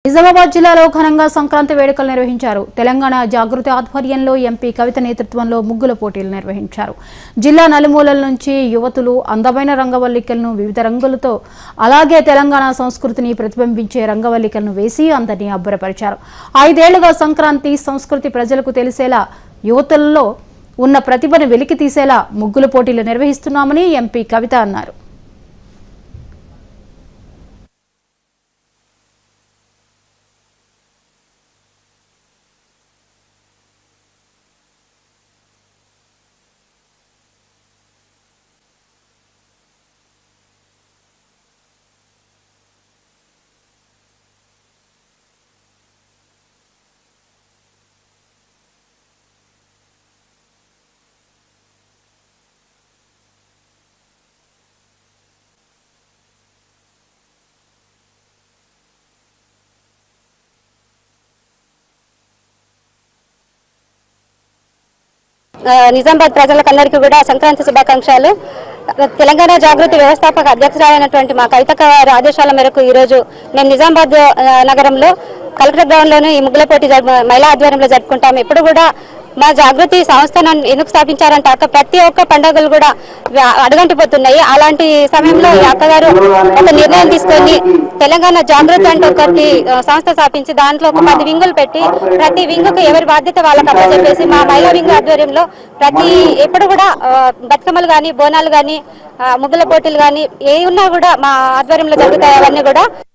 నిజామాబాద్ జిల్లాలో ఘనంగా సంక్రాంతి వేడుకలు నిర్వహించారు తెలంగాణ జాగృతి ఆధ్వర్యంలో ఎంపీ కవిత నేతృత్వంలో ముగ్గుల పోటీలు నిర్వహించారు జిల్లా నలుమూలల నుంచి యువతులు అందమైన రంగవల్లికలను వివిధ రంగులతో అలాగే తెలంగాణ సంస్కృతిని ప్రతిబింబించే రంగవల్లికలను వేసి అందరినీ అబ్బురపరిచారు ఐదేళ్లుగా సంక్రాంతి సంస్కృతి ప్రజలకు తెలిసేలా యువతులలో ఉన్న ప్రతిభను వెలికి తీసేలా ముగ్గుల పోటీలు నిర్వహిస్తున్నామని ఎంపీ కవిత అన్నారు ఆ, నిజామాబాద్ ప్రజలకందరికీ కూడా సంక్రాంతి శుభాకాంక్షలు తెలంగాణ జాగృతి వ్యవస్థాపక అధ్యక్షురాలైనటువంటి మా కవిత గారి ఆదేశాల మేరకు ఈరోజు మేము నిజామాబాద్ ఆ, నగరంలో కలెక్టర్ గ్రౌండ్లోనే ఈ ముగ్గుల పోటీ జరుపు మహిళా ఆధ్వర్యంలో జరుపుకుంటాం ఇప్పుడు కూడా మా జాగృతి సంస్థను ఎందుకు స్థాపించారంటే అక్క ప్రతి ఒక్క పండుగలు కూడా వ్య- అడుగంటిపోతున్నాయి అలాంటి సమయంలో ఈ అక్కగారు ఒక నిర్ణయం తీసుకొని తెలంగాణ జాగృతి అంటే ఒకటి ఆ, సంస్థ స్థాపించి దాంట్లో ఒక పది వింగులు పెట్టి ప్రతి వింగుకు ఎవరి బాధ్యత వాళ్ళకి అప్పచెప్పేసి మా మహిళా వింగు ఆధ్వర్యంలో ప్రతి ఎప్పుడు కూడా ఆ, బతుకమ్మలు కానీ బోనాలు కానీ ముగ్గుల పోటీలు కానీ ఏ ఉన్నా కూడా మా ఆధ్వర్యంలో జరుగుతాయి అవన్నీ కూడా